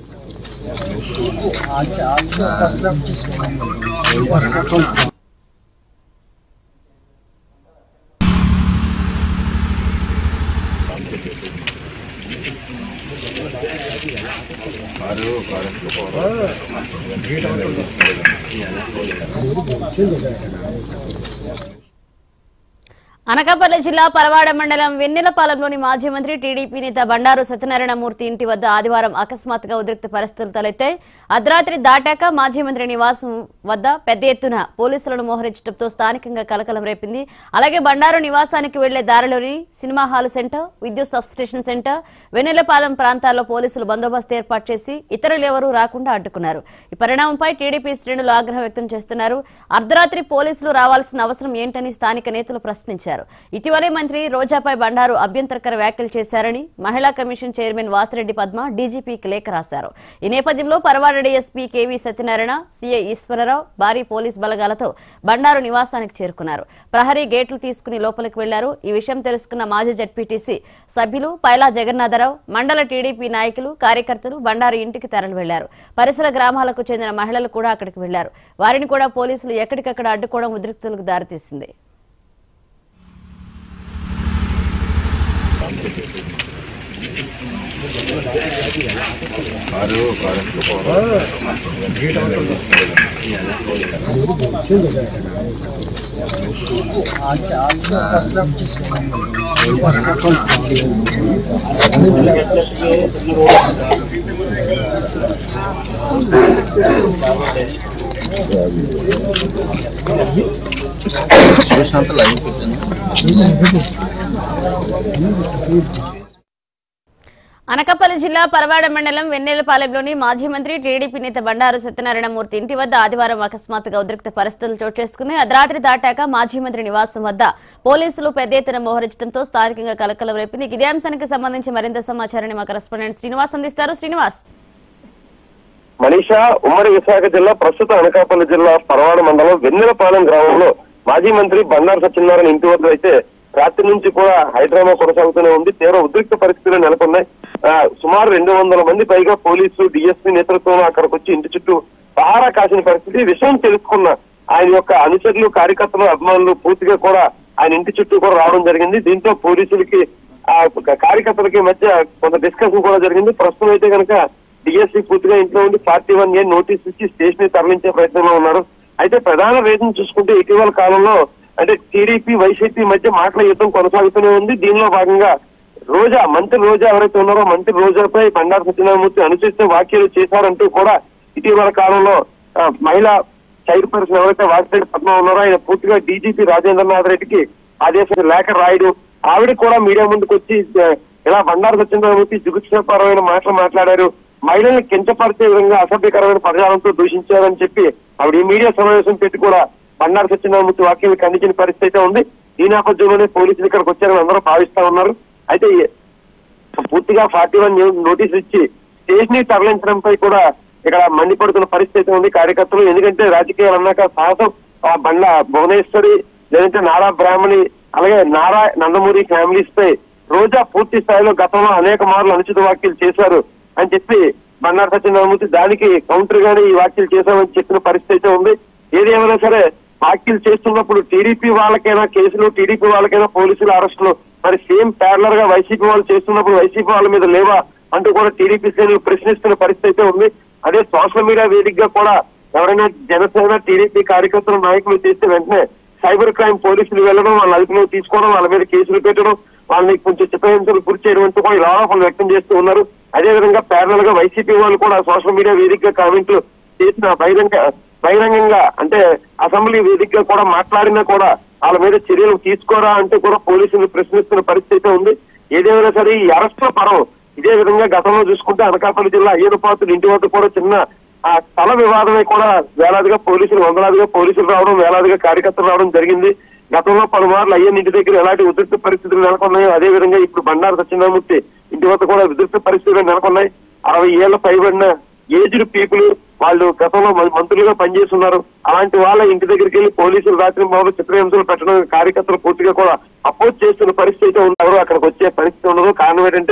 అనకాపల్లి జిల్లా పరవాడ మండలం వెన్నెలపాలెంలోని మాజీ మంత్రి టీడీపీ నేత బండారు సత్యనారాయణమూర్తి ఇంటి వద్ద ఆదివారం అకస్మాత్తుగా ఉద్రిక్త పరిస్థితులు తలెత్తాయి అర్ధరాత్రి దాటాక మాజీ మంత్రి నివాసం వద్ద పెద్ద ఎత్తున పోలీసులను మోహరించడంతో స్థానికంగా కలకలం రేపింది అలాగే బండారు నివాసానికి వెళ్లే దారిలోని సినిమా హాల్ సెంటర్ విద్యుత్ సబ్స్టేషన్ సెంటర్ వెన్నెలపాలెం ప్రాంతాల్లో పోలీసులు బందోబస్తు ఏర్పాటు చేసి ఇతరులెవరూ రాకుండా అడ్డుకున్నారు ఈ పరిణామంపై టీడీపీ శ్రేణులు ఆగ్రహం వ్యక్తం చేస్తున్నారు అర్ధరాత్రి పోలీసులు రావాల్సిన అవసరం ఏంటని స్థానిక నేతలు ప్రశ్నించారు ఇటీవలే మంత్రి రోజాపై బండారు అభ్యంతరకర వ్యాఖ్యలు చేశారని మహిళా కమిషన్ చైర్మన్ వాసిరెడ్డి పద్మ డీజీపీకి లేఖ రాశారు ఈ నేపథ్యంలో Paravada DSP KV Satyanarayana CI Eswara Rao భారీ పోలీస్ బలగాలతో బండారు నివాసానికి చేరుకున్నారు ప్రహరీ గేట్లు తీసుకుని లోపలికి వెళ్లారు ఈ విషయం తెలుసుకున్న మాజీ జడ్పీటీసీ సభ్యులు పైలా జగన్నాథరావు మండల టీడీపీ నాయకులు కార్యకర్తలు బండారు ఇంటికి తరలి వెళ్లారు పరిసర గ్రామాలకు చెందిన మహిళలు కూడా అక్కడికి వెళ్లారు వారిని కూడా పోలీసులు ఎక్కడికక్కడ అడ్డుకోవడం ఉద్రిక్తులకు దారితీసింది అనకాపల్లి జిల్లా పరవాడ మండలం వెన్నెలపాలెంలోని మాజీ మంత్రి టీడీపీ నేత బండారు సత్యనారాయణమూర్తి ఇంటి వద్ద ఆదివారం అకస్మాత్తుగా ఉద్రిక్త పరిస్థితులు చోటు చేసుకుని అర్ధరాత్రి దాటాక మాజీ మంత్రి నివాసం వద్ద పోలీసులు పెద్ద ఎత్తున మోహరించడంతో స్థానికంగా కలకలం రేపింది ఇదే అంశానికి సంబంధించి మరింత సమాచారాన్ని మా కరెస్పాండెంట్ శ్రీనివాస్ అందిస్తారు శ్రీనివాస్ మనీషా ఉమ్మడి విశాఖ జిల్లా ప్రస్తుత అనకాపల్లి జిల్లా పరవాడ మండలం వెన్నెలపాలెం గ్రామంలో మాజీ మంత్రి బండారు సత్యనారాయణ ఇంటి వద్ద అయితే రాత్రి నుంచి కూడా హైదరాబాద్ కొనసాగుతూనే ఉంది తీవ్ర ఉద్రిక్త పరిస్థితులు నెలకొన్నాయి ఆ, సుమారు రెండు వందల మంది పైగా పోలీసులు డిఎస్పీ నేతృత్వంలో అక్కడికి వచ్చి ఇంటి చుట్టూ పహారా కాసిన పరిస్థితి విషయం తెలుసుకున్న ఆయన యొక్క అనుచరులు కార్యకర్తలు అభిమానులు పూర్తిగా కూడా ఆయన ఇంటి చుట్టూ కూడా రావడం జరిగింది దీంతో పోలీసులకి ఆ కార్యకర్తలకి మధ్య కొంత డిస్కషన్ కూడా జరిగింది ప్రస్తుతం అయితే కనుక డిఎస్సీ పూర్తిగా ఇంట్లో ఉండి ఫార్టీ వన్ ఏ నోటీస్ ఇచ్చి స్టేషన్ తరలించే ప్రయత్నంలో ఉన్నారు అయితే ప్రధాన రీజన్ చూసుకుంటే ఇటీవల కాలంలో అంటే టీడీపీ వైసీపీ మధ్య మాటల యుద్ధం కొనసాగుతూనే ఉంది దీనిలో భాగంగా రోజా మంత్రి రోజా ఎవరైతే ఉన్నారో మంత్రి రోజాపై బండారు సత్యనారాయణమూర్తి అనుచిత వ్యాఖ్యలు చేశారంటూ కూడా ఇటీవల కాలంలో ఆ, మహిళా చైర్పర్సన్ ఎవరైతే వాసిరెడ్డి పద్మ ఉన్నారో ఆయన పూర్తిగా డీజీపీ రాజేంద్రనాథ్ రెడ్డికి ఆదేశం లేఖ రాయడం ఆవిడ కూడా మీడియా ముందుకు వచ్చి ఆ, ఇలా బండారు సత్యనారాయణమూర్తి జుగుప్సపరమైన మాటలు మాట్లాడారు మహిళల్ని కించపరిచే విధంగా అసభ్యకరమైన పదజాలంతో దూషించారని చెప్పి ఆవిడ ఈ మీడియా సమావేశం పెట్టి కూడా బండారు సత్యనారాయణమూర్తి వాక్యం ఖండించిన పరిస్థితి అయితే ఉంది ఈ నేపథ్యంలోనే పోలీసులు ఇక్కడికి వచ్చారని అందరూ భావిస్తా ఉన్నారు అయితే పూర్తిగా ఫార్టీ వన్ నోటీస్ ఇచ్చి స్టేషన్ తరలించడంపై కూడా ఇక్కడ మండిపడుతున్న పరిస్థితి అయితే ఉంది కార్యకర్తలు ఎందుకంటే రాజకీయాలు అన్నాక సాహసం ఆ బండ భువనేశ్వరి లేదంటే నారా బ్రాహ్మణి అలాగే నారా నందమూరి ఫ్యామిలీస్ పై రోజా పూర్తి స్థాయిలో గతంలో అనేక మార్లు అనుచిత వ్యాఖ్యలు చేశారు అని చెప్పి బండారు సత్యనారాయణమూర్తి దానికి కౌంటర్ గానే ఈ వ్యాఖ్యలు చేశామని చెప్పిన పరిస్థితి అయితే ఉంది ఏది ఏమైనా సరే వ్యాఖ్యలు చేస్తున్నప్పుడు టీడీపీ వాళ్ళకైనా కేసులు టీడీపీ వాళ్ళకైనా పోలీసుల అరెస్టులు మరి సేమ్ ప్యారలర్ గా వైసీపీ వాళ్ళు చేస్తున్నప్పుడు వైసీపీ వాళ్ళ మీద లేవా అంటూ కూడా టీడీపీ శ్రేణులు ప్రశ్నిస్తున్న పరిస్థితి అయితే ఉంది అదే సోషల్ మీడియా వేదికగా కూడా ఎవరైనా జనసేన టీడీపీ కార్యకర్తలు నాయకులు చేస్తే వెంటనే సైబర్ క్రైమ్ పోలీసులు వెళ్ళడం వాళ్ళ అదుపులో తీసుకోవడం వాళ్ళ మీద కేసులు పెట్టడం వాళ్ళని కొంచెం చిత్రహింసలు గురి చేయడం అంటూ కూడా ఇలా ఆరోపణలు వ్యక్తం చేస్తూ ఉన్నారు అదే విధంగా ప్యారలల్ గా వైసీపీ వాళ్ళు కూడా సోషల్ మీడియా వేదికగా కామెంట్లు చేసిన బహిరంగ బహిరంగంగా అంటే అసెంబ్లీ వేదికగా కూడా మాట్లాడినా కూడా వాళ్ళ మీద చర్యలు తీసుకోరా అంటూ కూడా పోలీసులు ప్రశ్నిస్తున్న పరిస్థితి అయితే ఉంది ఏదేమైనా సరే ఈ అరెస్టుల పరం ఇదే విధంగా గతంలో చూసుకుంటే అనకాపల్లి జిల్లా అయ్యనపాతులు ఇంటి వద్ద కూడా చిన్న ఆ స్థల వివాదమే కూడా వేలాదిగా పోలీసులు వందలాదిగా పోలీసులు రావడం వేలాదిగా కార్యకర్తలు రావడం జరిగింది గతంలో పలుమార్లు అయ్యన్ ఇంటి దగ్గర ఎలాంటి ఉధృత పరిస్థితులు నెలకొన్నాయో అదే విధంగా ఇప్పుడు బండారు సత్యనారాయణమూర్తి ఇంటి వద్ద కూడా ఉధృత పరిస్థితులు నెలకొన్నాయి అరవై ఏళ్ల పైబడిన ఏజ్డ్ పీపుల్ వాళ్ళు గతంలో మం- మంత్రులుగా పనిచేస్తున్నారు అలాంటి వాళ్ళ ఇంటి దగ్గరికి వెళ్ళి పోలీసులు రాత్రి మామూలు చిత్రహింసలు పెట్టడం కార్యకర్తలు పూర్తిగా కూడా అపోజ్ చేస్తున్న పరిస్థితి అయితే ఉంది ఎవరు అక్కడికి వచ్చే పరిస్థితి ఉండదు కారణం ఏంటంటే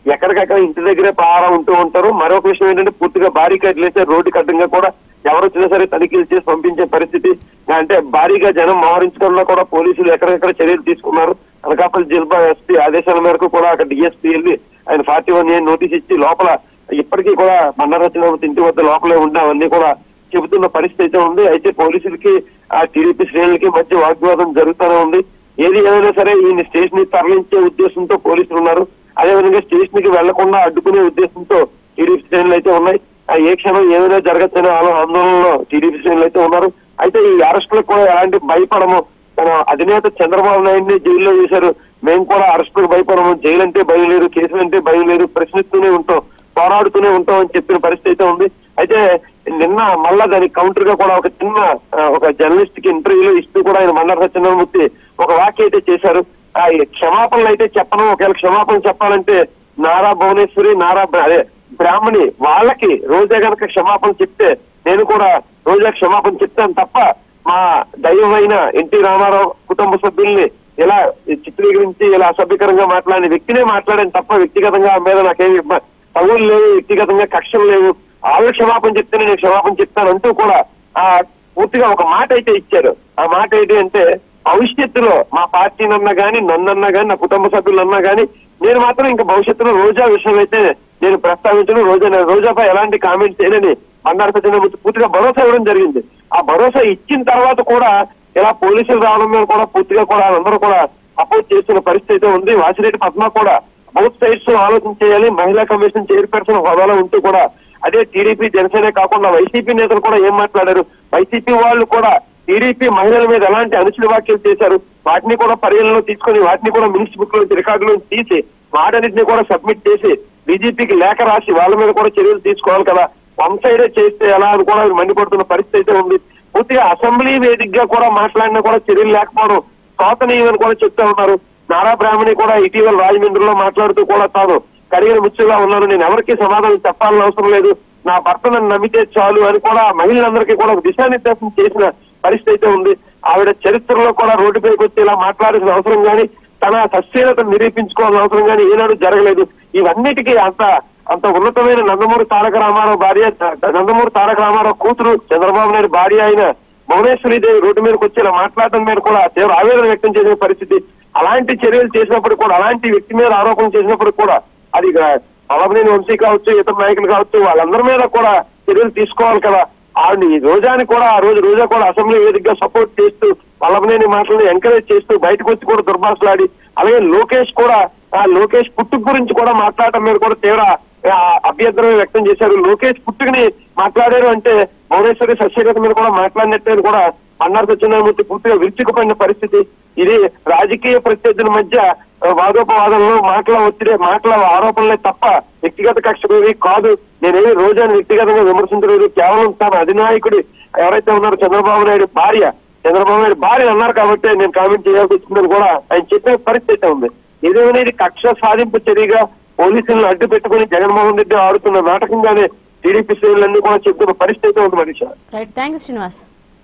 ఎక్కడికక్కడ ఇంటి దగ్గరే పహారా ఉంటూ ఉంటారు మరొక విషయం ఏంటంటే పూర్తిగా భారీ కట్లేసే రోడ్డు కట్టంగా కూడా ఎవరు వచ్చినా సరే తనిఖీలు చేసి పంపించే పరిస్థితి అంటే భారీగా జనం మోహరించడంలో కూడా పోలీసులు ఎక్కడెక్కడ చర్యలు తీసుకున్నారు అనకాపల్లి జిల్లా ఎస్పీ ఆదేశాల మేరకు కూడా అక్కడ డిఎస్పీ వెళ్ళి ఆయన ఫార్టీ వన్ ఏ నోటీస్ ఇచ్చి లోపల ఇప్పటికీ కూడా బండారచన ఇంటి వద్ద లోపలే ఉండి అవన్నీ కూడా చెబుతున్న పరిస్థితి అయితే ఉంది అయితే పోలీసులకి ఆ టీడీపీ శ్రేణులకి మధ్య వాగ్వాదం జరుగుతూనే ఉంది ఏది ఏమైనా సరే ఈయన స్టేషన్ ని తరలించే ఉద్దేశంతో పోలీసులు ఉన్నారు అదేవిధంగా స్టేషన్ కి వెళ్లకుండా అడ్డుకునే ఉద్దేశంతో టీడీపీ శ్రేణులు అయితే ఉన్నాయి ఆ ఏ క్షణం ఏమైనా జరగచ్చనే ఆలో- ఆందోళనలో టీడీపీ శ్రేణులు అయితే ఉన్నారు అయితే ఈ అరెస్టులకు కూడా ఎలాంటి భయపడము తన అధినేత చంద్రబాబు నాయుడిని జైల్లో వేశారు మేము కూడా అరెస్టులకు భయపడము జైలు అంటే భయం లేదు కేసులు అంటే భయం లేదు ప్రశ్నిస్తూనే ఉంటాం పోరాడుతూనే ఉంటాం అని చెప్పిన పరిస్థితి అయితే ఉంది అయితే నిన్న మళ్ళా దానికి కౌంటర్ గా కూడా ఒక చిన్న ఆ, ఒక జర్నలిస్ట్ కి ఇంటర్వ్యూలో ఇస్తూ కూడా ఆయన మండల సత్యనారాయణమూర్తి ఒక వ్యాఖ్య అయితే చేశారు ఆ ఈ క్షమాపణలు అయితే చెప్పను ఒకవేళ క్షమాపణ చెప్పాలంటే నారా భువనేశ్వరి నారా బ్ర- అదే బ్రాహ్మణి వాళ్ళకి రోజా గనక క్షమాపణ చెప్తే నేను కూడా రోజా క్షమాపణ చెప్తాను తప్ప మా దైవమైన ఎన్టీ రామారావు కుటుంబ సభ్యుల్ని ఇలా చిత్రీకరించి ఇలా అసభ్యకరంగా మాట్లాడిన వ్యక్తినే మాట్లాడాను తప్ప వ్యక్తిగతంగా ఆమె మీద నాకేమి ఇబ్బ- తగులు లేవు వ్యక్తిగతంగా కక్షలు లేవు వాళ్ళు క్షమాపణ చెప్తేనే నేను క్షమాపణ చెప్తాను అంటూ కూడా ఆ పూర్తిగా ఒక మాట అయితే ఇచ్చారు ఆ మాట ఏంటి అంటే భవిష్యత్తులో మా పార్టీని అన్నా గానీ నన్నన్నా గానీ నా కుటుంబ సభ్యులన్నా గానీ నేను మాత్రం ఇంకా భవిష్యత్తులో రోజా విషయం అయితే నేను ప్రస్తావించను రోజా రోజాపై ఎలాంటి కామెంట్ చేయనని బండారు సత్యనారాయణ పూర్తిగా భరోసా ఇవ్వడం జరిగింది ఆ భరోసా ఇచ్చిన తర్వాత కూడా ఇలా పోలీసులు రావడం మీద కూడా పూర్తిగా కూడా అందరూ కూడా అపోజ్ చేస్తున్న పరిస్థితి అయితే ఉంది వాసిరెడ్డి పద్మ కూడా బౌత్ సైడ్స్ ఆలోచన చేయాలి మహిళా కమిషన్ చైర్పర్సన్ హోదాలో ఉంటూ కూడా అదే టీడీపీ జనసేన కాకుండా వైసీపీ నేతలు కూడా ఏం మాట్లాడారు వైసీపీ వాళ్ళు కూడా టీడీపీ మహిళల మీద ఎలాంటి అనుచిత వ్యాఖ్యలు చేశారు వాటిని కూడా పరిగణలో తీసుకొని వాటిని కూడా మినిస్టర్ బుక్ లో రికార్డులో తీసి వాటన్నిటిని కూడా సబ్మిట్ చేసి బీజేపీకి లేఖ రాసి వాళ్ళ మీద కూడా చర్యలు తీసుకోవాలి కదా వన్ సైడే చేస్తే ఎలా అని కూడా ఆయన మండిపడుతున్న పరిస్థితి అయితే ఉంది పూర్తిగా అసెంబ్లీ వేదికగా కూడా మాట్లాడినా కూడా చర్యలు లేకపోవడం శోచనీయమని కూడా చెప్తా ఉన్నారు నారా బ్రాహ్మణి కూడా ఇటీవల రాజమండ్రిలో మాట్లాడుతూ కూడా తాను కడిగిన ముచ్చుగా ఉన్నాను నేను ఎవరికి సమాధానం చెప్పాలని అవసరం లేదు నా భర్త నన్ను నమ్మితే చాలు అని కూడా మహిళలందరికీ కూడా ఒక దిశానిర్దేశం చేసిన పరిస్థితి అయితే ఉంది ఆవిడ చరిత్రలో కూడా రోడ్డుపైకి వచ్చి ఇలా మాట్లాడాల్సిన అవసరం కానీ తన సస్యతను నిరూపించుకోవాల్సిన అవసరం కానీ ఏనాడు జరగలేదు ఇవన్నిటికీ అంత అంత ఉన్నతమైన నందమూరి తారక రామారావు భార్య నందమూరి తారక రామారావు కూతురు చంద్రబాబు నాయుడు భార్య అయిన భువనేశ్వరి దేవి రోడ్డు మీదకి వచ్చి ఇలా మాట్లాడటం మీద కూడా తీవ్ర ఆవేదన వ్యక్తం చేసిన పరిస్థితి అలాంటి చర్యలు చేసినప్పుడు కూడా అలాంటి వ్యక్తి మీద ఆరోపణ చేసినప్పుడు కూడా అది పలమనేని వంశీ కావచ్చు ఇతర నాయకులు కావచ్చు వాళ్ళందరి మీద కూడా చర్యలు తీసుకోవాలి కదా ఆవిడ ఈ రోజాని కూడా ఆ రోజు రోజా కూడా అసెంబ్లీ వేదికగా సపోర్ట్ చేస్తూ వల్లభనేని మాటలను ఎంకరేజ్ చేస్తూ బయటకు వచ్చి కూడా దుర్భాషలాడి అలాగే లోకేష్ కూడా ఆ లోకేష్ పుట్టుక గురించి కూడా మాట్లాడటం మీద కూడా తీవ్ర ఆ, అభ్యంతరం వ్యక్తం చేశారు లోకేష్ పుట్టుకని మాట్లాడారు అంటే భువనేశ్వరి సస్యగత మీద కూడా మాట్లాడినట్టు కూడా అన్నారు సత్యనారాయణమూర్తి పూర్తిగా విరుచుకుపోయిన పరిస్థితి ఇది రాజకీయ ప్రత్యర్థుల మధ్య ఆ, వాదోపవాదంలో మాటల ఒత్తిడి మాటల ఆరోపణలే తప్ప వ్యక్తిగత కక్షలు కాదు నేనేమి రోజాని వ్యక్తిగతంగా విమర్శించలేదు కేవలం తన అధినాయకుడి ఎవరైతే ఉన్నారో చంద్రబాబు నాయుడు భార్య చంద్రబాబు నాయుడు భార్య అన్నారు కాబట్టి నేను కామెంట్ చేయాల్సి వచ్చిందని కూడా ఆయన చెప్పిన పరిస్థితి అయితే ఉంది ఏదేమైనా ఇది కక్ష సాధింపు చర్యగా పోలీసులను అడ్డు పెట్టుకుని జగన్మోహన్ రెడ్డి ఆడుతున్న నాటకంగానే టీడీపీ శ్రేణులన్నీ కూడా చెప్తున్న పరిస్థితి అయితే ఉంది Manisha right thank you Srinivas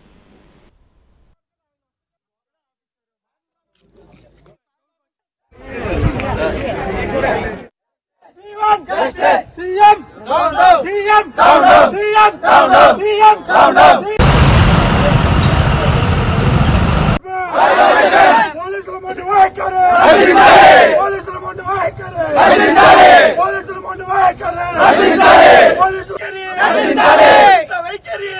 CM CM CM CM పోలీసుల ముందు వైఖరి పోలీసుల ముందు వైఖరి పోలీసుల ముందు వైఖరి పోలీసుల వైఖరి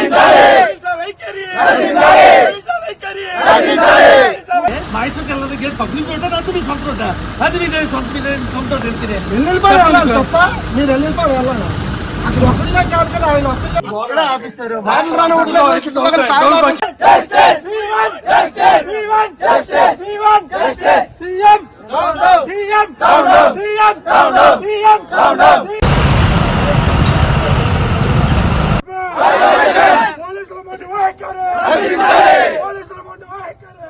ಮೈಸೂರಿಗೆ ಎಲ್ಲರಿಗೆ ಪಬ್ಲಿಕ್ ರೋಡ್ ಅದು మీ సొంత రోడ్ అది మీ సొంత మీ సొంత రోడ్ ఎత్తినే వెళ్ళిపోయి వెళ్ళాలి తప్ప మీరు వెళ్ళిపోయి వెళ్ళాలి అక్కడ ఒక్కడిగా కాదు కదా ఆయన ఒక్కడే ఆఫీసర్ వాళ్ళు రానివ్వట్లేదు చుట్టుపక్కల కారణాలు సీఎం సీఎం సీఎం సీఎం పోలీసుల ముందు వైఖరి పోలీసుల ముందు వైఖరి